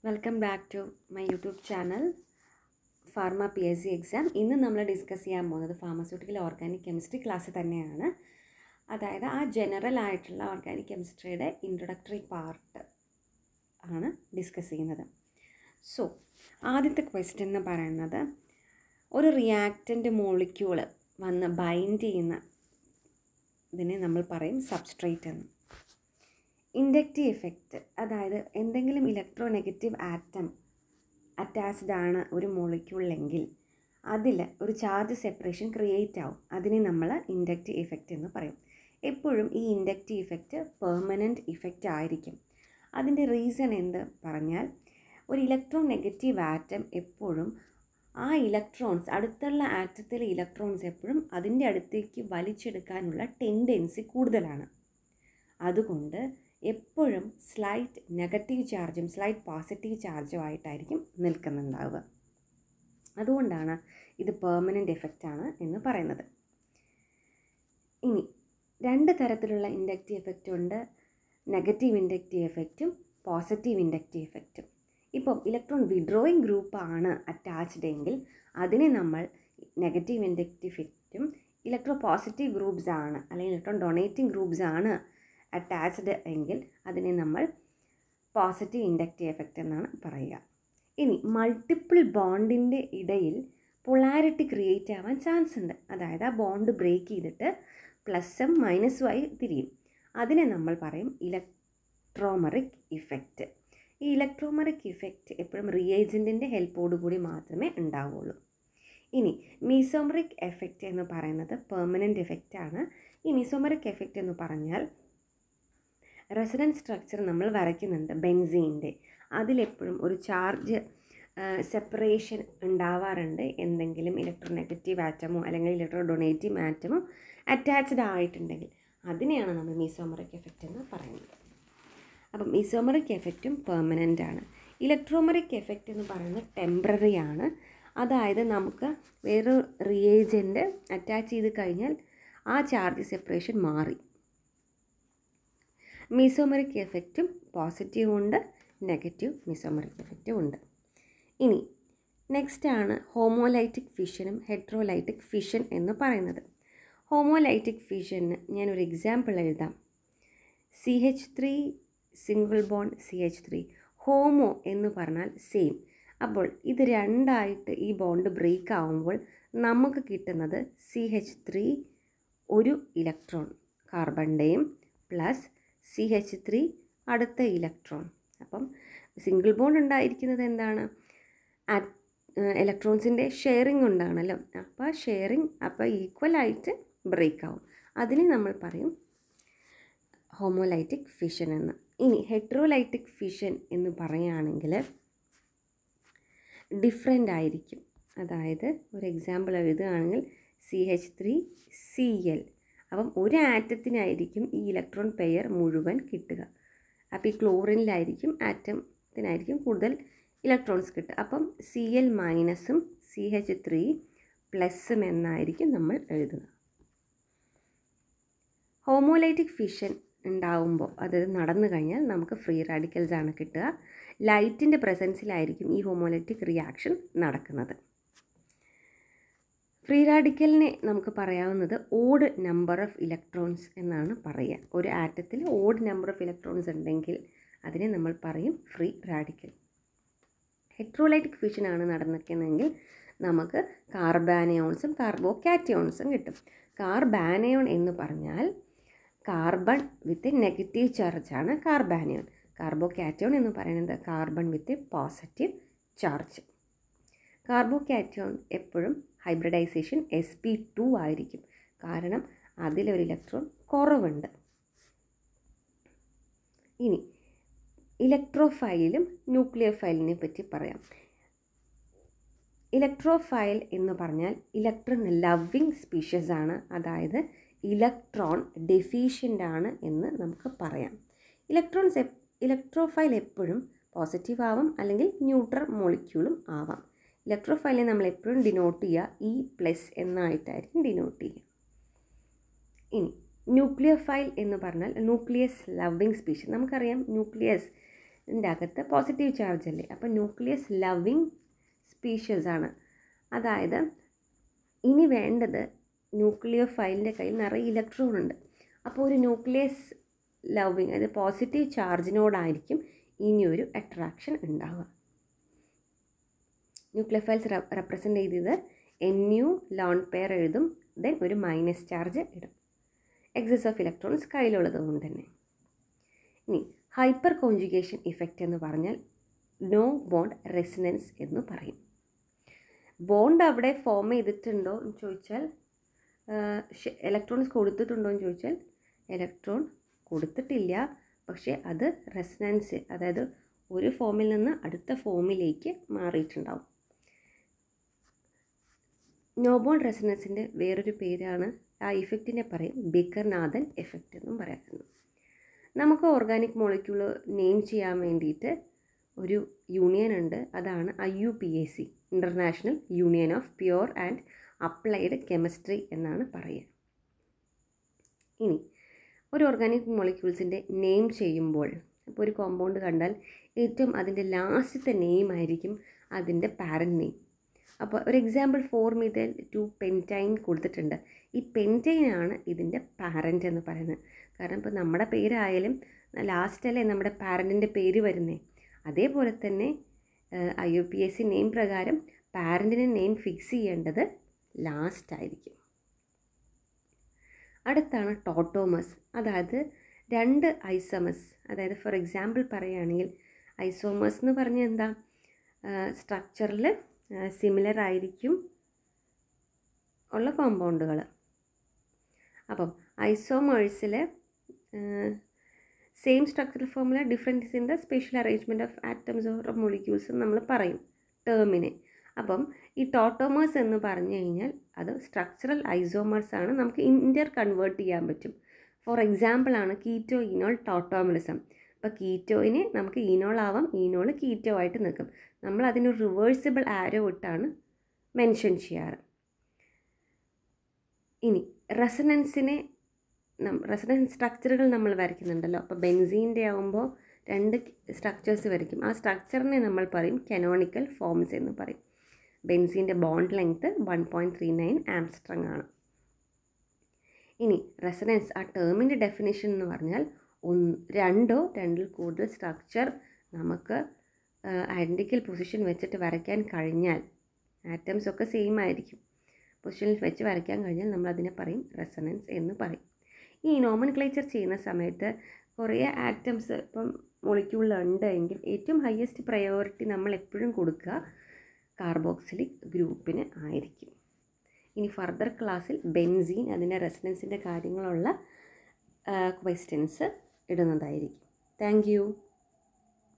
welcome back to my YouTube channel pharma P S C exam ഇന്ന് നമ്മൾ discuss ചെയ്യാൻ പോകുന്നത് ഫാർമസ്യൂട്ടിക്കൽ ഓർഗാനിക് കെമിസ്ട്രി ക്ലാസ് തന്നെയാണ് അതായത് ആ ജനറൽ ആയിട്ടുള്ള ഓർഗാനിക് കെമിസ്ട്രിയുടെ ഇൻട്രൊഡക്ടറി പാർട്ട് ആണ് ഡിസ്കസ് ചെയ്യുന്നത് സോ ആദ്യത്തെ ക്വസ്റ്റ്യൻ എന്ന് പറയുന്നത് ഒരു റിയാക്റ്റൻ്റ് മോളിക്യൂള് വന്ന് ബൈൻഡ് ചെയ്യുന്ന ഇതിനെ നമ്മൾ പറയും സബ്സ്ട്രേറ്റ് എന്ന് ഇൻഡക്റ്റീവ് എഫക്റ്റ് അതായത് എന്തെങ്കിലും ഇലക്ട്രോ നെഗറ്റീവ് ആറ്റം അറ്റാച്ച്ഡ് ആണ് ഒരു മോളിക്യൂളിലെങ്കിൽ അതിൽ ഒരു ചാർജ് സെപ്പറേഷൻ ക്രിയേറ്റ് ആവും അതിനെ നമ്മൾ ഇൻഡക്റ്റീവ് ഇഫക്റ്റ് എന്ന് പറയും എപ്പോഴും ഈ ഇൻഡക്റ്റീവ് ഇഫക്റ്റ് പെർമനൻറ്റ് ഇഫക്റ്റ് ആയിരിക്കും അതിൻ്റെ റീസൺ എന്ത് പറഞ്ഞാൽ ഒരു ഇലക്ട്രോ നെഗറ്റീവ് ആറ്റം എപ്പോഴും ആ ഇലക്ട്രോൺസ് അടുത്തുള്ള ആറ്റത്തിലെ ഇലക്ട്രോൺസ് എപ്പോഴും അതിൻ്റെ അടുത്തേക്ക് വലിച്ചെടുക്കാനുള്ള ടെൻഡൻസി കൂടുതലാണ് അതുകൊണ്ട് എപ്പോഴും സ്ലൈറ്റ് നെഗറ്റീവ് ചാർജും സ്ലൈറ്റ് പോസിറ്റീവ് ചാർജും ആയിട്ടായിരിക്കും നിൽക്കുന്നുണ്ടാവുക അതുകൊണ്ടാണ് ഇത് പെർമനൻ്റ് എഫക്റ്റ് ആണ് എന്ന് പറയുന്നത് ഇനി രണ്ട് തരത്തിലുള്ള ഇൻഡക്റ്റീവ് എഫക്റ്റ് ഉണ്ട് നെഗറ്റീവ് ഇൻഡക്റ്റീവ് എഫക്റ്റും പോസിറ്റീവ് ഇൻഡക്റ്റീവ് എഫക്റ്റും ഇപ്പം ഇലക്ട്രോൺ വിഡ്രോയിങ് ഗ്രൂപ്പാണ് അറ്റാച്ച്ഡ് എങ്കിൽ അതിനെ നമ്മൾ നെഗറ്റീവ് ഇൻഡക്റ്റീവ് എഫക്റ്റും ഇലക്ട്രോ പോസിറ്റീവ് ഗ്രൂപ്പ്സ് ആണ് അല്ലെങ്കിൽ ഇലക്ട്രോൺ ഡൊണേറ്റിംഗ് ഗ്രൂപ്പ്സ് ആണ് അറ്റാച്ച്ഡ് എങ്കിൽ അതിനെ നമ്മൾ പോസിറ്റീവ് ഇൻഡക്റ്റീവ് എഫക്റ്റ് എന്നാണ് പറയുക ഇനി മൾട്ടിപ്പിൾ ബോണ്ടിൻ്റെ ഇടയിൽ പൊളാരിറ്റി ക്രിയേറ്റ് ആവാൻ ചാൻസ് ഉണ്ട് അതായത് ആ ബോണ്ട് ബ്രേക്ക് ചെയ്തിട്ട് പ്ലസ്സും മൈനസും ആയി തിരിയും അതിനെ നമ്മൾ പറയും ഇലക്ട്രോമറിക് ഇഫക്റ്റ് ഈ ഇലക്ട്രോമറിക് ഇഫക്റ്റ് എപ്പോഴും റിയേജൻറ്റിൻ്റെ ഹെൽപ്പോടു കൂടി മാത്രമേ ഉണ്ടാവുള്ളൂ ഇനി മീസോമറിക് എഫക്റ്റ് എന്ന് പറയുന്നത് പെർമനൻ്റ് എഫക്റ്റ് ആണ് ഈ മീസോമറിക് എഫക്റ്റ് എന്ന് പറഞ്ഞാൽ റെസിഡൻറ്റ് സ്ട്രക്ചർ നമ്മൾ വരയ്ക്കുന്നുണ്ട് ബെൻസീൻ്റെ അതിലെപ്പോഴും ഒരു ചാർജ് സെപ്പറേഷൻ ഉണ്ടാവാറുണ്ട് എന്തെങ്കിലും ഇലക്ട്രോ നെഗറ്റീവ് ആറ്റമോ അല്ലെങ്കിൽ ഇലക്ട്രോ ഡൊണേറ്റീവ് ആറ്റമോ അറ്റാച്ച്ഡ് ആയിട്ടുണ്ടെങ്കിൽ അതിനെയാണ് നമ്മൾ മീസോമറിക് എഫക്റ്റ് എന്ന് പറയുന്നത് അപ്പം മീസോമറിക് എഫക്റ്റും പെർമനൻ്റ് ആണ് ഇലക്ട്രോമറിക് എഫക്റ്റ് എന്ന് പറയുന്നത് ടെമ്പററി ആണ് അതായത് നമുക്ക് വേറൊരു റിയേജൻ്റ് അറ്റാച്ച് ചെയ്ത് കഴിഞ്ഞാൽ ആ ചാർജ് സെപ്പറേഷൻ മാറി മീസോമറിക് എഫക്റ്റും പോസിറ്റീവും ഉണ്ട് നെഗറ്റീവ് മീസോമറിക് എഫക്റ്റും ഉണ്ട് ഇനി നെക്സ്റ്റ് ആണ് ഹോമോലൈറ്റിക് ഫിഷനും ഹെട്രോലൈറ്റിക് ഫിഷൻ എന്ന് പറയുന്നത് ഹോമോലൈറ്റിക് ഫിഷന് ഞാനൊരു എക്സാമ്പിൾ എഴുതാം C H three single bond C H three homo എന്ന് പറഞ്ഞാൽ സെയിം അപ്പോൾ ഇത് രണ്ടായിട്ട് ഈ ബോണ്ട് ബ്രേക്ക് ആവുമ്പോൾ നമുക്ക് കിട്ടുന്നത് സി എച്ച് ത്രീ ഒരു ഇലക്ട്രോൺ കാർബണിൻ്റെയും പ്ലസ് സി എച്ച് ത്രീ അടുത്ത ഇലക്ട്രോൺ അപ്പം സിംഗിൾ ബോണ്ട് ഉണ്ടായിരിക്കുന്നത് എന്താണ് ഇലക്ട്രോൺസിൻ്റെ ഷെയറിംഗ് ഉണ്ടാണല്ലോ അപ്പോൾ ഷെയറിംഗ് അപ്പോൾ ഈക്വലായിട്ട് ബ്രേക്ക് ആവും അതിനെ നമ്മൾ പറയും ഹോമോലൈറ്റിക് ഫിഷൻ എന്ന് ഇനി ഹെട്രോലൈറ്റിക് ഫിഷൻ എന്ന് പറയുകയാണെങ്കിൽ ഡിഫറെൻ്റ് ആയിരിക്കും അതായത് ഒരു എക്സാമ്പിൾ എഴുതുകയാണെങ്കിൽ C H three C L അപ്പം ഒരു ആറ്റത്തിനായിരിക്കും ഈ ഇലക്ട്രോൺ പെയർ മുഴുവൻ കിട്ടുക അപ്പോൾ ഈ ക്ലോറിനിലായിരിക്കും ആറ്റത്തിനായിരിക്കും കൂടുതൽ ഇലക്ട്രോൺസ് കിട്ടുക അപ്പം സി എൽ മൈനസും സി എച്ച് ത്രീ പ്ലസ്സും എന്നായിരിക്കും നമ്മൾ എഴുതുന്നത് ഹോമോലൈറ്റിക് ഫിഷൻ ഉണ്ടാവുമ്പോൾ അത് നടന്നു കഴിഞ്ഞാൽ നമുക്ക് ഫ്രീ റാഡിക്കൽസ് ആണ് കിട്ടുക ലൈറ്റിൻ്റെ പ്രസൻസിലായിരിക്കും ഈ ഹോമോലൈറ്റിക് റിയാക്ഷൻ നടക്കുന്നത് ഫ്രീ റാഡിക്കലിനെ നമുക്ക് പറയാവുന്നത് ഓഡ് നമ്പർ ഓഫ് ഇലക്ട്രോൺസ് എന്നാണ് പറയുക ഒരു ആറ്റത്തിൽ ഓഡ് നമ്പർ ഓഫ് ഇലക്ട്രോൺസ് ഉണ്ടെങ്കിൽ അതിനെ നമ്മൾ പറയും ഫ്രീ റാഡിക്കൽ ഹെട്രോലൈറ്റിക് ഫിഷൻ ആണ് നടന്നിരിക്കുന്നതെങ്കിൽ നമുക്ക് കാർബാനയോൺസും കാർബോ കാറ്റയോൺസും കിട്ടും കാർബാനയോൺ എന്ന് പറഞ്ഞാൽ കാർബൺ വിത്ത് നെഗറ്റീവ് ചാർജാണ് കാർബാനയോൺ കാർബോ കാറ്റയോൺ എന്ന് പറയുന്നത് carbon with positive charge carbocation എപ്പോഴും ഹൈബ്രിഡൈസേഷൻ എസ് പി ടു ആയിരിക്കും കാരണം അതിലൊരു ഇലക്ട്രോൺ കുറവുണ്ട് ഇനി ഇലക്ട്രോഫൈലും ന്യൂക്ലിയർ ഫൈലിനെ പറ്റി പറയാം ഇലക്ട്രോഫൈൽ എന്ന് പറഞ്ഞാൽ ഇലക്ട്രോൺ ലവിങ് സ്പീഷ്യസ് ആണ് അതായത് ഇലക്ട്രോൺ ഡെഫീഷ്യൻ്റ് ആണ് എന്ന് നമുക്ക് പറയാം ഇലക്ട്രോൺസ് ഇലക്ട്രോഫൈൽ എപ്പോഴും പോസിറ്റീവ് ആവാം അല്ലെങ്കിൽ ന്യൂട്രൽ മോളിക്യൂളും ആവാം ഇലക്ട്രോഫൈലിനെ നമ്മൾ എപ്പോഴും ഡിനോട്ട് ചെയ്യുക ഇ പ്ലസ് എന്നായിട്ടായിരിക്കും ഡിനോട്ട് ചെയ്യുക ഇനി ന്യൂക്ലിയർ ഫൈൽ എന്ന് പറഞ്ഞാൽ ന്യൂക്ലിയസ് ലവിങ് സ്പീഷ്യസ് നമുക്കറിയാം ന്യൂക്ലിയസ് ഇതിൻ്റെ അകത്ത് പോസിറ്റീവ് ചാർജ് അല്ലേ അപ്പോൾ ന്യൂക്ലിയസ് ലവിങ് സ്പീഷ്യസ് ആണ് അതായത് ഇനി വേണ്ടത് ന്യൂക്ലിയോ ഫൈലിൻ്റെ കയ്യിൽ നിറയെ ഇലക്ട്രോൺ ഉണ്ട് അപ്പോൾ ഒരു ന്യൂക്ലിയസ് ലവിങ് അതായത് പോസിറ്റീവ് ചാർജിനോടായിരിക്കും ഇനിയൊരു അട്രാക്ഷൻ ഉണ്ടാവുക ന്യൂക്ലിയോഫൈൽസ് റെപ്രസെൻ്റ് ചെയ്തത് എൻ യു ലോൺ പെയർ എഴുതും ദെൻ ഒരു മൈനസ് ചാർജ് ഇടും എക്സസ് ഓഫ് ഇലക്ട്രോൺസ് കയ്യിലുള്ളത് കൊണ്ട് തന്നെ ഇനി ഹൈപ്പർ കോൺജുഗേഷൻ ഇഫക്റ്റ് എന്ന് പറഞ്ഞാൽ നോ ബോണ്ട് റെസിനൻസ് എന്ന് പറയും ബോണ്ട് അവിടെ ഫോം ചെയ്തിട്ടുണ്ടോ എന്ന് ചോദിച്ചാൽ ഇലക്ട്രോൺസ് കൊടുത്തിട്ടുണ്ടോ എന്ന് ചോദിച്ചാൽ ഇലക്ട്രോൺ കൊടുത്തിട്ടില്ല പക്ഷേ അത് റെസിനൻസ് അതായത് ഒരു ഫോമിൽ നിന്ന് അടുത്ത ഫോമിലേക്ക് മാറിയിട്ടുണ്ടാവും നോബോൺ റെസിനൻസിൻ്റെ വേറൊരു പേരാണ് ആ ഇഫക്റ്റിനെ പറയും ബിക്കർനാഥൻ എഫക്റ്റ് എന്നും പറയുന്നു നമുക്ക് ഓർഗാനിക് മോളിക്യൂള് നെയിം ചെയ്യാൻ വേണ്ടിയിട്ട് ഒരു യൂണിയൻ ഉണ്ട് അതാണ് I U P A C International Union of Pure and Applied Chemistry എന്നാണ് പറയുക ഇനി ഒരു ഓർഗാനിക് മോളിക്യൂൾസിൻ്റെ നെയിം ചെയ്യുമ്പോൾ ഇപ്പോൾ ഒരു കോമ്പൗണ്ട് കണ്ടാൽ ഏറ്റവും അതിൻ്റെ ലാസ്റ്റത്തെ നെയിം ആയിരിക്കും അതിൻ്റെ പാരൻറ്റ് നെയിം അപ്പോൾ ഒരു example for methyl two pentane കൊടുത്തിട്ടുണ്ട് ഈ പെൻറ്റൈൻ ആണ് ഇതിൻ്റെ പാരൻ്റ് എന്ന് പറയുന്നത് കാരണം ഇപ്പോൾ നമ്മുടെ പേരായാലും ലാസ്റ്റല്ലേ നമ്മുടെ പാരൻറ്റിൻ്റെ പേര് വരുന്നേ അതേപോലെ തന്നെ I O P S C name പ്രകാരം പാരൻറ്റിൻ്റെ നെയിം ഫിക്സ് ചെയ്യേണ്ടത് ലാസ്റ്റ് ആയിരിക്കും അടുത്താണ് ടോട്ടോമസ് അതായത് രണ്ട് ഐസമസ് അതായത് ഫോർ എക്സാമ്പിൾ പറയുകയാണെങ്കിൽ ഐസോമസ് എന്ന് പറഞ്ഞാൽ എന്താ സ്ട്രക്ചറിൽ സിമിലർ ആയിരിക്കും ഉള്ള കോമ്പൗണ്ടുകൾ അപ്പം ഐസോമേഴ്സിൽ same structural formula difference in the spatial arrangement of atoms or molecules നമ്മൾ പറയും ടേമിനെ അപ്പം ഈ ടോട്ടോമേഴ്സ് എന്ന് പറഞ്ഞു കഴിഞ്ഞാൽ അത് സ്ട്രക്ചറൽ ഐസോമേഴ്സ് ആണ് നമുക്ക് ഇൻ്റർ കൺവേർട്ട് ചെയ്യാൻ പറ്റും ഫോർ എക്സാമ്പിൾ ആണ് കീറ്റോ ഇനോൾ ടോട്ടോമിലിസം അപ്പോൾ കീറ്റോയിന് നമുക്ക് ഈനോൾ ആവാം ഈനോൾ കീറ്റോ ആയിട്ട് നിൽക്കും നമ്മൾ അതിന് റിവേഴ്സിബിൾ ആരോ ഇട്ടാണ് മെൻഷൻ ചെയ്യാറ് ഇനി റെസനൻസിനെ റെസനൻസ് സ്ട്രക്ചറുകൾ നമ്മൾ വരയ്ക്കുന്നുണ്ടല്ലോ അപ്പോൾ ബെൻസീൻ്റെ ആകുമ്പോൾ രണ്ട് സ്ട്രക്ചേഴ്സ് വരയ്ക്കും ആ സ്ട്രക്ചറിനെ നമ്മൾ പറയും കനോണിക്കൽ ഫോംസ് എന്ന് പറയും ബെൻസീൻ്റെ bond length one point three nine angstrom ആണ് ഇനി റെസനൻസ് ആ ടേമിൻ്റെ ഡെഫിനേഷൻ എന്ന് പറഞ്ഞാൽ ഒന്ന് രണ്ടോ രണ്ടിൽ കൂടുതൽ സ്ട്രക്ചർ നമുക്ക് ഐഡൻറ്റിക്കൽ പൊസിഷൻ വെച്ചിട്ട് വരയ്ക്കാൻ കഴിഞ്ഞാൽ ആറ്റംസ് ഒക്കെ സെയിം ആയിരിക്കും പൊസിഷനിൽ വെച്ച് വരയ്ക്കാൻ കഴിഞ്ഞാൽ നമ്മൾ അതിനെ പറയും റെസനൻസ് എന്ന് പറയും ഈ നോമൻ ക്ലേച്ചർ ചെയ്യുന്ന സമയത്ത് കുറേ ആറ്റംസ് ഇപ്പം മൊളിക്യൂളിലുണ്ട് എങ്കിൽ ഏറ്റവും ഹയസ്റ്റ് പ്രയോറിറ്റി നമ്മൾ എപ്പോഴും കൊടുക്കുക കാർബോക്സിലിക് ഗ്രൂപ്പിന് ആയിരിക്കും ഇനി ഫർദർ ക്ലാസ്സിൽ ബെൻസീൻ അതിൻ്റെ റെസിഡൻസിൻ്റെ കാര്യങ്ങളുള്ള ക്വസ്റ്റ്യൻസ് ഇടുന്നതായിരിക്കും താങ്ക് യു